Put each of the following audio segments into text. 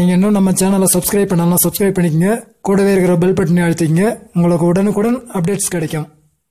நீங்கள் இன்னும் நம்ம சேனலை சப்ஸ்கிரைப் பண்ணலாம் சப்ஸ்கிரைப் பண்ணிக்கங்க கூடவே இருக்கிற பெல் பட்டனை அழுத்திங்க உங்களுக்கு உடனுக்குடன் அப்டேட்ஸ் கிடைக்கும்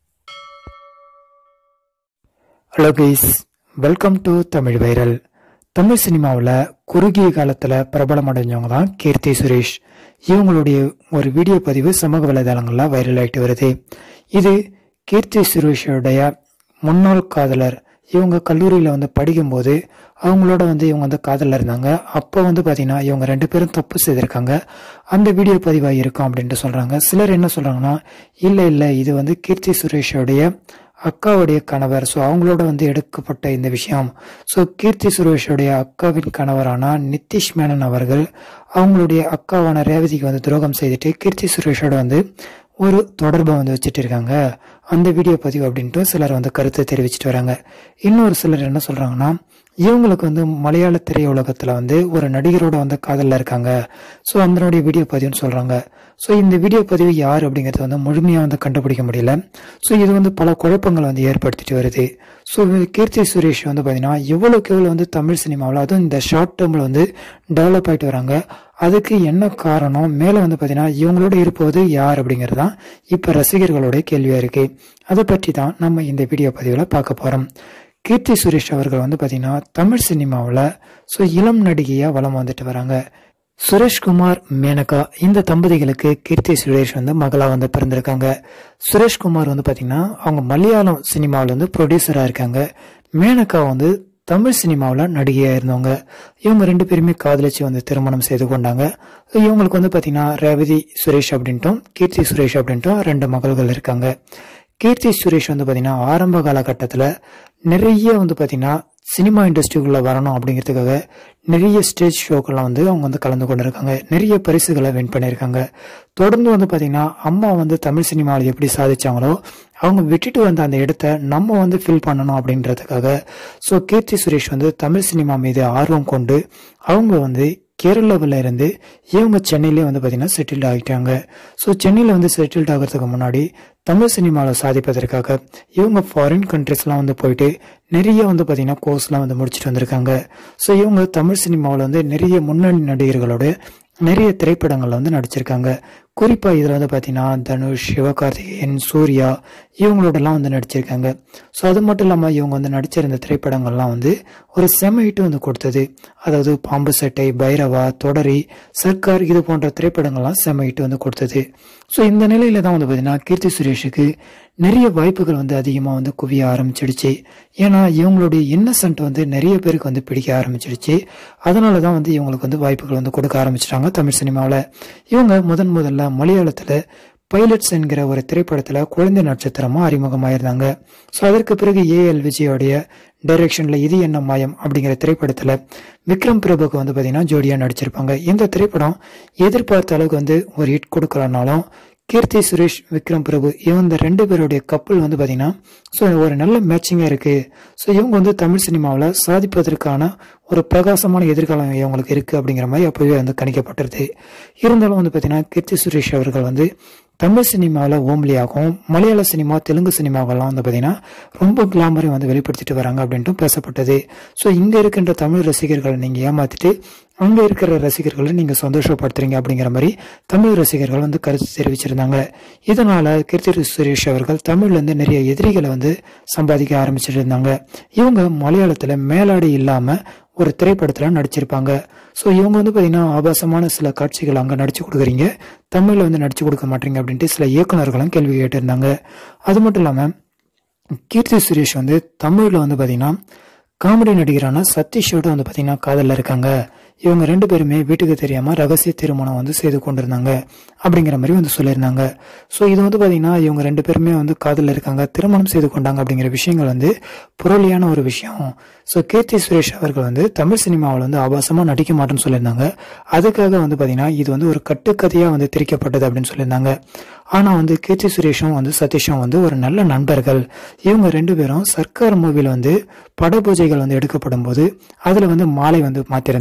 hello guys welcome to Tamil viral Tamil சினிமாவில் குறுகிய காலத்தில் பிரபலமடைஞ்சவங்க தான் கீர்த்தி சுரேஷ் இவங்களுடைய ஒரு வீடியோ பதிவு சமூக வலைதளங்களில் வைரல் ஆகிட்டு வருது இது கீர்த்தி சுரேஷோடைய முன்னாள் காதலர் இவங்க கல்லூரியில் வந்து படிக்கும்போது அவங்களோட வந்து இவங்க வந்து காதலில் இருந்தாங்க அப்போ வந்து பார்த்தீங்கன்னா இவங்க ரெண்டு பேரும் தப்பு செய்திருக்காங்க அந்த வீடியோ பதிவாக இருக்கும் அப்படின்ட்டு சொல்கிறாங்க சிலர் என்ன சொல்கிறாங்கன்னா இல்லை இல்லை இது வந்து கீர்த்தி சுரேஷோடைய அக்காவுடைய கணவர் ஸோ அவங்களோட வந்து எடுக்கப்பட்ட இந்த விஷயம் ஸோ கீர்த்தி சுரேஷோடைய அக்காவின் கணவரான நிதிஷ் மேனன் அவர்கள் அவங்களுடைய அக்காவான ரேவதிக்கு வந்து துரோகம் செய்துட்டு கீர்த்தி சுரேஷோட வந்து ஒரு தொடர்பை வந்து வச்சுட்டு இருக்காங்க அந்த வீடியோ பதிவு அப்படின்ட்டு சிலர் வந்து கருத்தை தெரிவிச்சிட்டு வராங்க இன்னொரு சிலர் என்ன சொல்றாங்கன்னா இவங்களுக்கு வந்து மலையாள திரையுலகத்துல வந்து ஒரு நடிகரோட வந்து காதலில் இருக்காங்க ஸோ அதனுடைய வீடியோ பதிவுன்னு சொல்றாங்க ஸோ இந்த வீடியோ பதிவு யார் அப்படிங்கறத வந்து முழுமையாக வந்து கண்டுபிடிக்க முடியல ஸோ இது வந்து பல குழப்பங்களை வந்து ஏற்படுத்திட்டு வருது ஸோ கீர்த்தி சுரேஷ் வந்து பார்த்தீங்கன்னா எவ்வளோக்கு எவ்வளோ வந்து தமிழ் சினிமாவில் அதுவும் இந்த ஷார்ட் டேர்மில் வந்து டெவலப் ஆகிட்டு வராங்க அதுக்கு என்ன காரணம் மேலே வந்து பார்த்தீங்கன்னா இவங்களோட இருப்பது யார் அப்படிங்கிறது தான் இப்போ ரசிகர்களுடைய கேள்வியாக இருக்கு அதை பற்றி தான் நம்ம இந்த வீடியோ பதிவில் பார்க்க போகிறோம் கீர்த்தி சுரேஷ் அவர்கள் வந்து பார்த்தீங்கன்னா தமிழ் சினிமாவில் ஸோ இளம் நடிகையாக வலம் வந்துட்டு வராங்க சுரேஷ்குமார் மேனகா இந்த தம்பதிகளுக்கு கீர்த்தி சுரேஷ் வந்து மகளாக வந்து பிறந்திருக்காங்க சுரேஷ்குமார் வந்து பார்த்தீங்கன்னா அவங்க மலையாளம் சினிமாவில் வந்து ப்ரொடியூசராக இருக்காங்க மேனகா வந்து தமிழ் சினிமாவில் நடிகையாக இருந்தவங்க இவங்க ரெண்டு பேருமே காதலிச்சு வந்து திருமணம் செய்து கொண்டாங்க இவங்களுக்கு வந்து பார்த்தீங்கன்னா ரேவதி சுரேஷ் அப்படின்ட்டும் கீர்த்தி சுரேஷ் அப்படின்ட்டும் ரெண்டு மகள்கள் இருக்காங்க கீர்த்தி சுரேஷ் வந்து பார்த்தீங்கன்னா ஆரம்ப காலகட்டத்தில் நிறைய வந்து பார்த்தீங்கன்னா சினிமா இண்டஸ்ட்ரிக்குள்ளே வரணும் அப்படிங்கிறதுக்காக நிறைய ஸ்டேஜ் ஷோக்கெல்லாம் வந்து அவங்க வந்து கலந்து கொண்டிருக்காங்க நிறைய பரிசுகளை வின் பண்ணியிருக்காங்க தொடர்ந்து வந்து பார்த்தீங்கன்னா அம்மா வந்து தமிழ் சினிமாவில் எப்படி சாதிச்சாங்களோ அவங்க விட்டுட்டு வந்த அந்த இடத்த நம்ம வந்து ஃபில் பண்ணணும் அப்படின்றதுக்காக ஸோ கீர்த்தி சுரேஷ் வந்து தமிழ் சினிமா மீது ஆர்வம் கொண்டு அவங்க வந்து கேரளாவில் இருந்து இவங்க சென்னையிலே வந்து பார்த்தீங்கன்னா செட்டில்ட் ஆகிட்டாங்க ஸோ சென்னையில் வந்து செட்டில்ட் ஆகிறதுக்கு முன்னாடி தமிழ் சினிமாவில் சாதிப்பதற்காக இவங்க ஃபாரின் கண்ட்ரிஸ்லாம் வந்து போயிட்டு நிறைய வந்து பார்த்தீங்கன்னா கோர்ஸ்லாம் வந்து முடிச்சுட்டு வந்திருக்காங்க ஸோ இவங்க தமிழ் சினிமாவில் வந்து நிறைய முன்னணி நடிகர்களோட நிறைய திரைப்படங்கள்ல வந்து நடிச்சிருக்காங்க குறிப்பா இதுல வந்து பாத்தீங்கன்னா தனுஷ் சிவகார்த்திகேயன் சூர்யா இவங்களோடலாம் வந்து நடிச்சிருக்காங்க ஸோ அது மட்டும் இல்லாம இவங்க வந்து நடிச்சிருந்த திரைப்படங்கள்லாம் வந்து ஒரு செம ஹிட் வந்து கொடுத்தது அதாவது பாம்பு சட்டை பைரவா தொடரி சர்க்கார் இது போன்ற திரைப்படங்கள்லாம் செம ஹிட் வந்து கொடுத்தது ஸோ இந்த நிலையில தான் வந்து பாத்தீங்கன்னா கீர்த்தி சுரேஷுக்கு நிறைய வாய்ப்புகள் வந்து அதிகமாக வந்து குவிய ஆரம்பிச்சிடுச்சு ஏன்னா இவங்களுடைய இன்னசென்ட் வந்து நிறைய பேருக்கு வந்து பிடிக்க ஆரம்பிச்சிடுச்சு அதனால தான் வந்து இவங்களுக்கு வந்து வாய்ப்புகள் வந்து கொடுக்க ஆரம்பிச்சிட்டாங்க தமிழ் சினிமாவில் இவங்க முதன் முதல்ல மலையாளத்தில் பைலட்ஸ் என்கிற ஒரு திரைப்படத்தில் குழந்தை நட்சத்திரமாக அறிமுகமாயிருந்தாங்க ஸோ அதற்கு பிறகு ஏஎல் விஜயோடைய டைரக்ஷனில் இது என்ன மாயம் அப்படிங்கிற திரைப்படத்தில் விக்ரம் பிரபுக்கு வந்து பார்த்தீங்கன்னா ஜோடியாக நடிச்சிருப்பாங்க இந்த திரைப்படம் எதிர்பார்த்த அளவுக்கு வந்து ஒரு ஹிட் கொடுக்கலனாலும் கீர்த்தி சுரேஷ் விக்ரம் பிரபு இவங்க ரெண்டு பேருடைய கப்பல் வந்து பார்த்தீங்கன்னா ஸோ ஒரு நல்ல மேட்சிங்காக இருக்குது ஸோ இவங்க வந்து தமிழ் சினிமாவில் சாதிப்பதற்கான ஒரு பிரகாசமான எதிர்காலம் இவங்களுக்கு இருக்குது அப்படிங்கிற மாதிரி அப்போவே வந்து கணிக்கப்பட்டிருது இருந்தாலும் வந்து பார்த்தீங்கன்னா கீர்த்தி சுரேஷ் அவர்கள் வந்து தமிழ் சினிமாவில் ஓம்லியாகவும் மலையாள சினிமா தெலுங்கு சினிமாவெல்லாம் வந்து பார்த்தீங்கன்னா ரொம்ப கிளாமரையும் வந்து வெளிப்படுத்திட்டு வராங்க அப்படின்ட்டு பேசப்பட்டது ஸோ இங்கே இருக்கின்ற தமிழ் ரசிகர்களை நீங்கள் ஏமாத்திட்டு அங்கே இருக்கிற ரசிகர்களை நீங்கள் சந்தோஷப்படுத்துறீங்க அப்படிங்கிற மாதிரி தமிழ் ரசிகர்கள் வந்து கருத்து தெரிவிச்சிருந்தாங்க இதனால கீர்த்தி சுரேஷ் அவர்கள் தமிழ்லேருந்து நிறைய எதிரிகளை வந்து சம்பாதிக்க ஆரம்பிச்சிட்டு இருந்தாங்க இவங்க மலையாளத்தில் மேலாடி இல்லாமல் ஒரு திரைப்படத்தில் நடிச்சிருப்பாங்க ஸோ இவங்க வந்து பார்த்தீங்கன்னா ஆபாசமான சில காட்சிகள் அங்கே நடிச்சு கொடுக்குறீங்க தமிழில் வந்து நடிச்சு கொடுக்க மாட்டீங்க அப்படின்ட்டு சில இயக்குநர்களும் கேள்வி கேட்டிருந்தாங்க அது மட்டும் இல்லாமல் கீர்த்தி சுரேஷ் வந்து தமிழில் வந்து பார்த்தீங்கன்னா காமெடி நடிகரான சதீஷோட வந்து பார்த்தீங்கன்னா காதலில் இருக்காங்க இவங்க ரெண்டு பேருமே வீட்டுக்கு தெரியாமல் ரகசிய திருமணம் வந்து செய்து கொண்டிருந்தாங்க அப்படிங்கிற மாதிரி வந்து சொல்லியிருந்தாங்க ஸோ இது வந்து பார்த்தீங்கன்னா இவங்க ரெண்டு பேருமே வந்து காதலில் இருக்காங்க திருமணம் செய்து கொண்டாங்க அப்படிங்கிற விஷயங்கள் வந்து புரளியான ஒரு விஷயம் ஸோ கீர்த்தி சுரேஷ் அவர்கள் வந்து தமிழ் சினிமாவில் வந்து ஆபாசமாக நடிக்க மாட்டேன்னு சொல்லியிருந்தாங்க அதுக்காக வந்து பார்த்தீங்கன்னா இது வந்து ஒரு கட்டுக்கதையாக வந்து திரிக்கப்பட்டது அப்படின்னு சொல்லியிருந்தாங்க ஆனால் வந்து கீர்த்தி சுரேஷும் வந்து சதீஷும் வந்து ஒரு நல்ல நண்பர்கள் இவங்க ரெண்டு பேரும் சர்க்கார் மூவியில் வந்து பட பூஜைகள் வந்து எடுக்கப்படும் போது அதில் வந்து மாலை வந்து மாற்றிருந்தாங்க ஸோ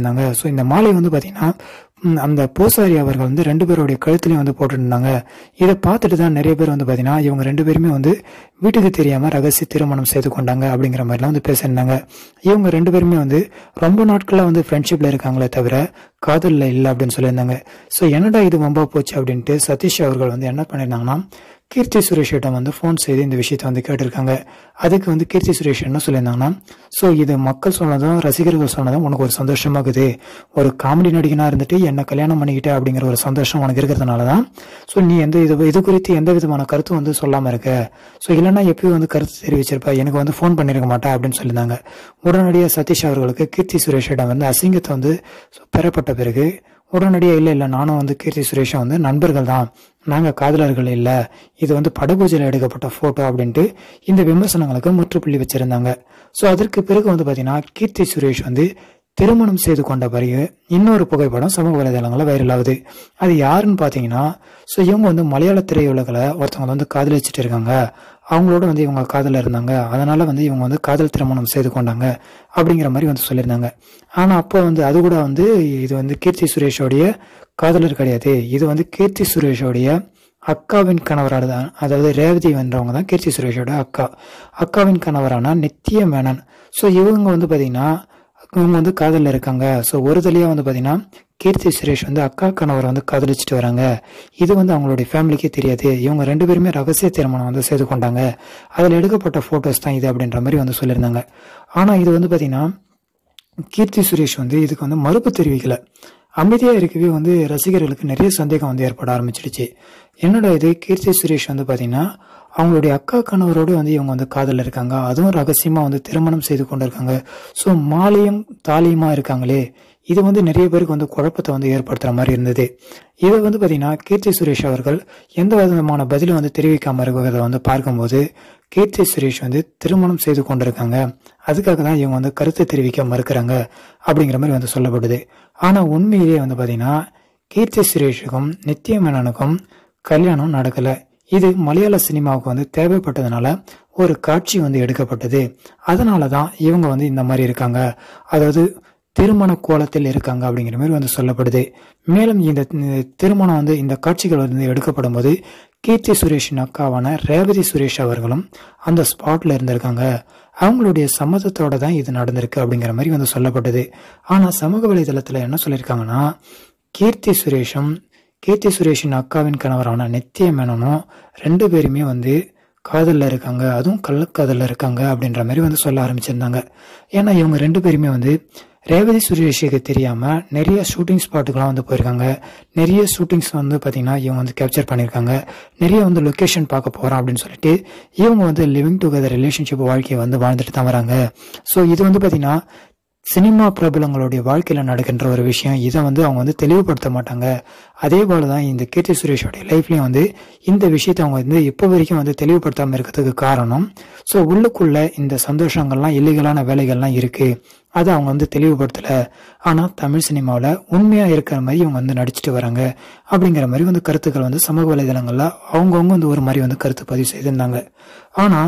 இந்த மாலை வந்து பார்த்தீங்கன்னா ம், அந்த பூசாரி அவர்கள் வந்து ரெண்டு பேருடைய கழுத்துலையும் வந்து போட்டுருந்தாங்க இதை பார்த்துட்டு தான் நிறைய பேர் வந்து பார்த்தீங்கன்னா இவங்க ரெண்டு பேருமே வந்து வீட்டுக்கு தெரியாம ரகசிய திருமணம் செய்து கொண்டாங்க அப்படிங்கிற மாதிரிலாம் வந்து பேசியிருந்தாங்க இவங்க ரெண்டு பேருமே வந்து ரொம்ப நாட்களா வந்து ஃப்ரெண்ட்ஷிப்ல இருக்காங்களே தவிர காதல்ல இல்லை அப்படின்னு சொல்லியிருந்தாங்க ஸோ என்னடா இது வம்பா போச்சு அப்படின்ட்டு சதீஷ் அவர்கள் வந்து என்ன பண்ணியிருந்தாங்கன்னா கீர்த்தி சுரேஷிடம் வந்து ஃபோன் செய்து இந்த விஷயத்தை வந்து கேட்டிருக்காங்க அதுக்கு வந்து கீர்த்தி சுரேஷ் என்ன சொல்லியிருந்தாங்கன்னா ஸோ இது மக்கள் சொன்னதும் ரசிகர்கள் சொன்னதும் உனக்கு ஒரு சந்தோஷமாகுது ஒரு காமெடி நடிகனா இருந்துட்டு என்ன கல்யாணம் பண்ணிக்கிட்ட அப்படிங்கிற ஒரு சந்தோஷம் உனக்கு இருக்கிறதுனால தான் ஸோ நீ எந்த இது இது குறித்து எந்த விதமான கருத்தும் வந்து சொல்லாம இருக்க ஸோ இல்லைன்னா எப்பயும் வந்து கருத்து தெரிவிச்சிருப்ப எனக்கு வந்து ஃபோன் பண்ணிருக்க மாட்டா அப்படின்னு சொல்லியிருந்தாங்க உடனடியாக சதீஷ் அவர்களுக்கு கீர்த்தி சுரேஷிடம் வந்து அசிங்கத்தை வந்து பெறப்பட்ட பிறகு உடனடியாக இல்லை இல்லை நானும் வந்து கீர்த்தி சுரேஷும் வந்து நண்பர்கள் தான் நாங்கள் காதலர்கள் இல்லை இது வந்து படபூஜையில் எடுக்கப்பட்ட ஃபோட்டோ அப்படின்ட்டு இந்த விமர்சனங்களுக்கு முற்றுப்புள்ளி வச்சிருந்தாங்க ஸோ அதற்கு பிறகு வந்து பார்த்தீங்கன்னா கீர்த்தி சுரேஷ் வந்து திருமணம் செய்து கொண்ட பிறகு இன்னொரு புகைப்படம் சமூக வலைதளங்களில் வைரல் ஆகுது அது யாருன்னு பார்த்தீங்கன்னா ஸோ இவங்க வந்து மலையாள திரையுலகில் ஒருத்தவங்க வந்து காதலிச்சுட்டு இருக்காங்க அவங்களோட வந்து இவங்க காதல இருந்தாங்க அதனால வந்து இவங்க வந்து காதல் திருமணம் செய்து கொண்டாங்க அப்படிங்கிற மாதிரி வந்து சொல்லியிருந்தாங்க ஆனா அப்போ வந்து அது கூட வந்து இது வந்து கீர்த்தி சுரேஷோடைய காதலர் கிடையாது இது வந்து கீர்த்தி சுரேஷோடைய அக்காவின் கணவரான தான் அதாவது ரேவதி வென்றவங்க தான் கீர்த்தி சுரேஷோட அக்கா அக்காவின் கணவரான நித்திய மேனன் ஸோ இவங்க வந்து பார்த்தீங்கன்னா இவங்க வந்து காதலில் இருக்காங்க ஸோ ஒரு தலியாக வந்து பார்த்தீங்கன்னா கீர்த்தி சுரேஷ் வந்து அக்கா கணவரை வந்து காதலிச்சுட்டு வராங்க இது வந்து அவங்களுடைய ஃபேமிலிக்கே தெரியாது இவங்க ரெண்டு பேருமே ரகசிய திருமணம் வந்து செய்து கொண்டாங்க அதில் எடுக்கப்பட்ட ஃபோட்டோஸ் தான் இது அப்படின்ற மாதிரி வந்து சொல்லியிருந்தாங்க ஆனால் இது வந்து பார்த்தீங்கன்னா கீர்த்தி சுரேஷ் வந்து இதுக்கு வந்து மறுப்பு தெரிவிக்கல அமைதியா இருக்கவே வந்து ரசிகர்களுக்கு நிறைய சந்தேகம் வந்து ஏற்பட ஆரம்பிச்சிடுச்சு என்னடா இது கீர்த்தி சுரேஷ் வந்து பாத்தீங்கன்னா அவங்களுடைய அக்கா கணவரோடு வந்து இவங்க வந்து காதல் இருக்காங்க அதுவும் ரகசியமா வந்து திருமணம் செய்து கொண்டிருக்காங்க ஸோ மாலையும் தாலியுமா இருக்காங்களே இது வந்து நிறைய பேருக்கு வந்து குழப்பத்தை வந்து ஏற்படுத்துற மாதிரி இருந்தது இது வந்து பாத்தீங்கன்னா கீர்த்தி சுரேஷ் அவர்கள் எந்த விதமான பதிலும் வந்து தெரிவிக்காம இருக்கிறத வந்து பார்க்கும்போது கீர்த்தி சுரேஷ் வந்து திருமணம் செய்து கொண்டிருக்காங்க அதுக்காக தான் இவங்க வந்து கருத்தை தெரிவிக்க மறுக்கிறாங்க அப்படிங்கிற மாதிரி வந்து சொல்லப்படுது ஆனா உண்மையிலேயே வந்து பாத்தீங்கன்னா கீர்த்தி சுரேஷுக்கும் நித்ய மேனனுக்கும் கல்யாணம் நடக்கல இது மலையாள சினிமாவுக்கு வந்து தேவைப்பட்டதுனால ஒரு காட்சி வந்து எடுக்கப்பட்டது அதனால தான் இவங்க வந்து இந்த மாதிரி இருக்காங்க அதாவது திருமண கோலத்தில் இருக்காங்க அப்படிங்கிற மாதிரி வந்து சொல்லப்படுது மேலும் இந்த இந்த திருமணம் வந்து இந்த காட்சிகள் வந்து எடுக்கப்படும் போது கீர்த்தி சுரேஷின் அக்காவான ரேவதி சுரேஷ் அவர்களும் அந்த ஸ்பாட்ல இருந்திருக்காங்க அவங்களுடைய சம்மதத்தோட தான் இது நடந்திருக்கு அப்படிங்கிற மாதிரி வந்து சொல்லப்பட்டது ஆனா சமூக வலைதளத்துல என்ன சொல்லியிருக்காங்கன்னா கீர்த்தி சுரேஷும் கீர்த்தி சுரேஷின் அக்காவின் கணவரான நித்திய மேனனும் ரெண்டு பேருமே வந்து காதல்ல இருக்காங்க அதுவும் கள்ளக்காதல்ல இருக்காங்க அப்படின்ற மாதிரி வந்து சொல்ல ஆரம்பிச்சிருந்தாங்க ஏன்னா இவங்க ரெண்டு பேருமே வந்து ரேவதி சுரேஷுக்கு தெரியாம நிறைய ஷூட்டிங் ஸ்பாட்டுக்கெல்லாம் வந்து போயிருக்காங்க நிறைய ஷூட்டிங்ஸ் வந்து பாத்தீங்கன்னா இவங்க வந்து கேப்சர் பண்ணியிருக்காங்க நிறைய வந்து லொகேஷன் பார்க்க போறோம் அப்படின்னு சொல்லிட்டு இவங்க வந்து லிவிங் டுகெதர் ரிலேஷன்ஷிப் வாழ்க்கையை வந்து வாழ்ந்துட்டு தான் வராங்க ஸோ இது வந்து பாத்தீங்கன்னா சினிமா பிரபலங்களுடைய வாழ்க்கையில நடக்கின்ற ஒரு விஷயம் இதை வந்து அவங்க வந்து தெளிவுபடுத்த மாட்டாங்க அதே போலதான் இந்த கீர்த்தி சுரேஷோடைய லைஃப்லயும் வந்து இந்த விஷயத்தை அவங்க வந்து இப்போ வரைக்கும் வந்து தெளிவுபடுத்தாம இருக்கிறதுக்கு காரணம் ஸோ உள்ளுக்குள்ள இந்த சந்தோஷங்கள்லாம் இல்லீகலான வேலைகள்லாம் இருக்கு அதை அவங்க வந்து தெளிவுபடுத்தல ஆனா தமிழ் சினிமாவில் உண்மையா இருக்கிற மாதிரி இவங்க வந்து நடிச்சிட்டு வராங்க அப்படிங்கிற மாதிரி வந்து கருத்துக்கள் வந்து சமூக வலைதளங்கள்ல அவங்கவுங்க வந்து ஒரு மாதிரி வந்து கருத்து பதிவு செய்திருந்தாங்க ஆனா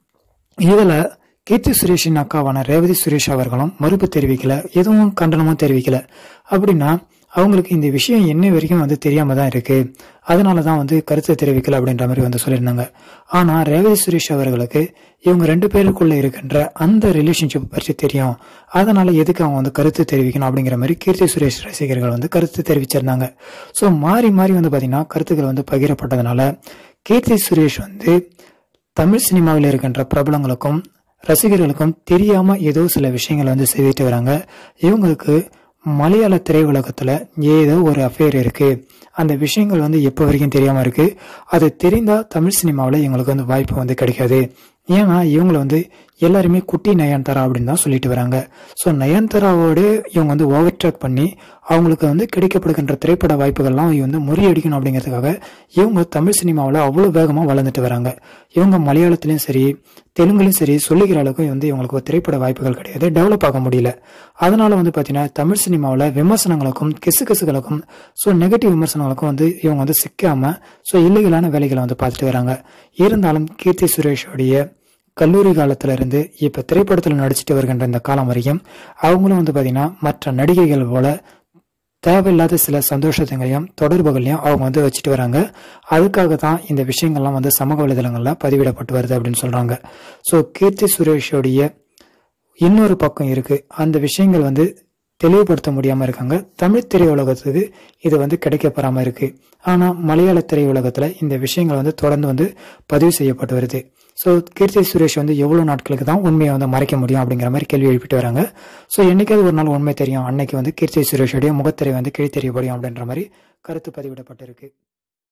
இதுல கீர்த்தி சுரேஷின் அக்காவான ரேவதி சுரேஷ் அவர்களும் மறுப்பு தெரிவிக்கல எதுவும் கண்டனமும் தெரிவிக்கல அப்படின்னா அவங்களுக்கு இந்த விஷயம் என்ன வரைக்கும் வந்து தெரியாம தான் இருக்கு அதனால தான் வந்து கருத்து தெரிவிக்கல அப்படின்ற மாதிரி வந்து சொல்லியிருந்தாங்க ஆனா ரேவதி சுரேஷ் அவர்களுக்கு இவங்க ரெண்டு பேருக்குள்ள இருக்கின்ற அந்த ரிலேஷன்ஷிப் பற்றி தெரியும் அதனால எதுக்கு அவங்க வந்து கருத்து தெரிவிக்கணும் அப்படிங்கிற மாதிரி கீர்த்தி சுரேஷ் ரசிகர்கள் வந்து கருத்து தெரிவிச்சிருந்தாங்க ஸோ மாறி மாறி வந்து பாத்தீங்கன்னா கருத்துக்கள் வந்து பகிரப்பட்டதுனால கீர்த்தி சுரேஷ் வந்து தமிழ் சினிமாவில் இருக்கின்ற பிரபலங்களுக்கும் ரசிகர்களுக்கும் தெரியாம ஏதோ சில விஷயங்களை வந்து செய்துட்டு வராங்க இவங்களுக்கு மலையாள திரையுலகத்துல ஏதோ ஒரு அஃபேர் இருக்கு அந்த விஷயங்கள் வந்து எப்போ வரைக்கும் தெரியாம இருக்கு அது தெரிந்தா தமிழ் சினிமாவில் இவங்களுக்கு வந்து வாய்ப்பு வந்து கிடைக்காது ஏன்னா இவங்களை வந்து எல்லாருமே குட்டி நயன்தாரா அப்படின்னு தான் சொல்லிட்டு வராங்க ஸோ நயன்தாராவோடு இவங்க வந்து ஓவர் ட்ராக் பண்ணி அவங்களுக்கு வந்து கிடைக்கப்படுகின்ற திரைப்பட வாய்ப்புகள்லாம் இவங்க வந்து முறியடிக்கணும் அப்படிங்கிறதுக்காக இவங்க தமிழ் சினிமாவில் அவ்வளோ வேகமாக வளர்ந்துட்டு வராங்க இவங்க மலையாளத்துலேயும் சரி தெலுங்குலையும் சரி சொல்லிக்கிற அளவுக்கு வந்து இவங்களுக்கு ஒரு திரைப்பட வாய்ப்புகள் கிடையாது டெவலப் ஆக முடியல அதனால வந்து பார்த்தீங்கன்னா தமிழ் சினிமாவில் விமர்சனங்களுக்கும் கிசு கிசுகளுக்கும் ஸோ நெகட்டிவ் விமர்சனங்களுக்கும் வந்து இவங்க வந்து சிக்காம ஸோ இல்லீகலான வேலைகளை வந்து பார்த்துட்டு வராங்க இருந்தாலும் கீர்த்தி சுரேஷோடைய கல்லூரி காலத்துல இருந்து இப்ப திரைப்படத்துல நடிச்சிட்டு வருகின்ற இந்த காலம் வரைக்கும் அவங்களும் வந்து பாத்தீங்கன்னா மற்ற நடிகைகள் போல தேவையில்லாத சில சந்தோஷத்தைகளையும் தொடர்புகளையும் அவங்க வந்து வச்சுட்டு வராங்க அதுக்காக தான் இந்த விஷயங்கள்லாம் வந்து சமூக வலைதளங்களில் பதிவிடப்பட்டு வருது அப்படின்னு சொல்றாங்க ஸோ கீர்த்தி சுரேஷோடைய இன்னொரு பக்கம் இருக்கு அந்த விஷயங்கள் வந்து தெளிவுபடுத்த முடியாம இருக்காங்க தமிழ் திரையுலகத்துக்கு இது வந்து கிடைக்கப்பெறாம இருக்கு ஆனா மலையாள திரையுலகத்துல இந்த விஷயங்கள் வந்து தொடர்ந்து வந்து பதிவு செய்யப்பட்டு வருது ஸோ கீர்த்தி சுரேஷ் வந்து எவ்வளவு நாட்களுக்கு தான் உண்மையை வந்து மறைக்க முடியும் அப்படிங்கிற மாதிரி கேள்வி எழுப்பிட்டு வராங்க ஸோ என்னைக்காவது ஒரு நாள் உண்மை தெரியும் அன்னைக்கு வந்து கீர்த்தி சுரேஷோடைய முகத்திரை வந்து கிழித்தெறியப்படும் அப்படின்ற மாதிரி கருத்து பதிவிடப்பட்டிருக்கு